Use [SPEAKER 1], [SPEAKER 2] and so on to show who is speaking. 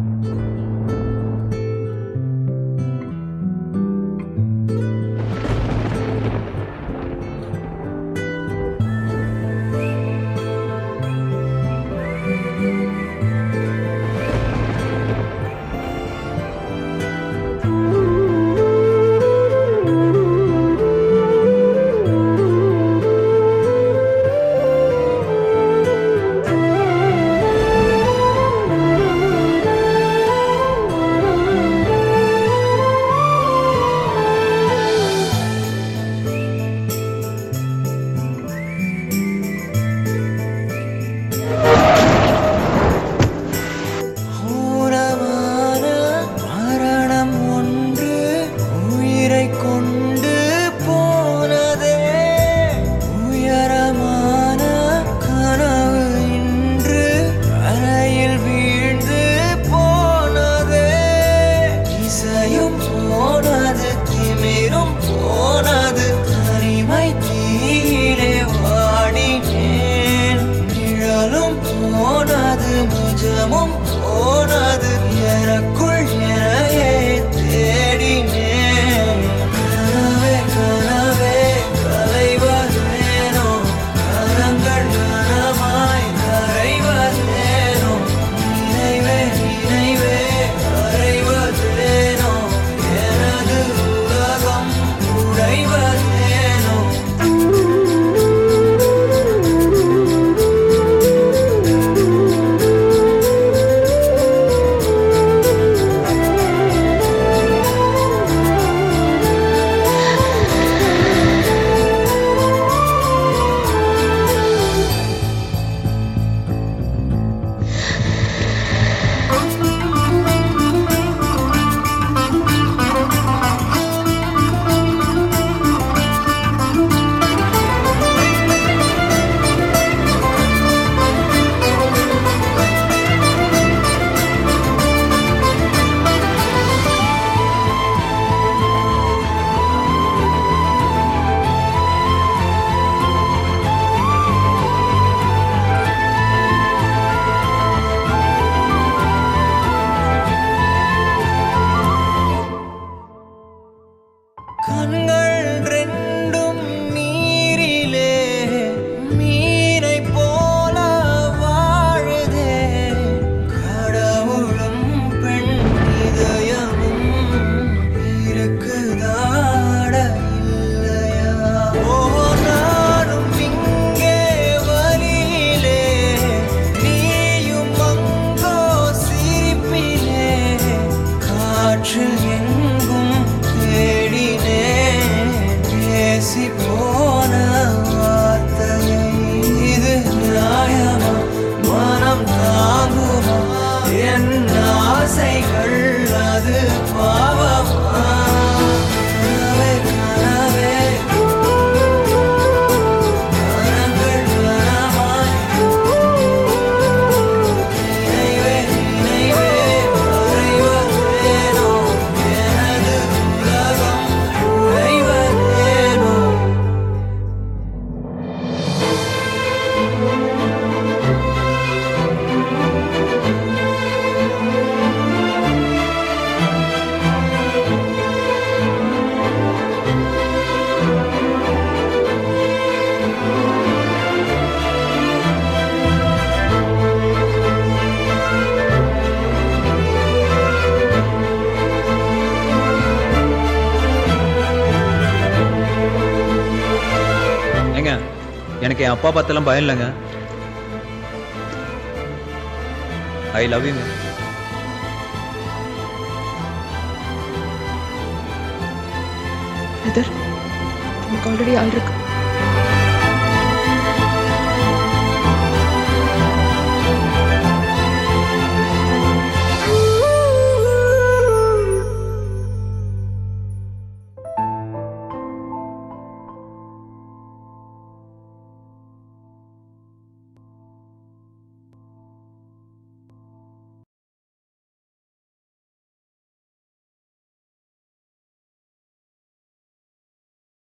[SPEAKER 1] ஊனமான மரணம் ஒன்று உயிரை கொண்டு போனதே உயரமான கனவு இன்று அறையில் வீழ்ந்து போனதே இசையும் போனது திமிரும் போனது தனிமை தீயிலே வாடினேன் நிழலும் போனது நிஜமும் போனது எனக்குள் எனையே தேடினேன் கனவே கனவே கலைவதேனோ கரங்கள் கனமாய் கரைவதேனோ நினைவே நினைவே கரைவதேனோ எனது உலகம் உடைவதேனோ கண்கள் ரெண்டும் நீரிலே மீனை போல வாழுதே கடவுளும் பெண் இதயமும் இருக்குதாட இல்லையா ஓ நானும் இங்கே வழியிலே நீயும் அங்கோ சிரிப்பிலே காற்றில் எங்கும் தேடினேன் பேசி போன வார்த்தையை இது நியாயமா மனம் தாங்குமா என் ஆசைகள் அது பாவமா கனவே கனவே கரங்கள் கனமாய் நினைவே நினைவே மறைவதேனோ எனது உலகம் உறைவதேனோ
[SPEAKER 2] ஏங்க எனக்கு என் அப்பா பார்த்தெல்லாம் பயம் இல்லைங்க ஐ லவ் யூங்க
[SPEAKER 3] பிரதர் நமக்கு ஆல்ரெடி ஆள் இருக்கு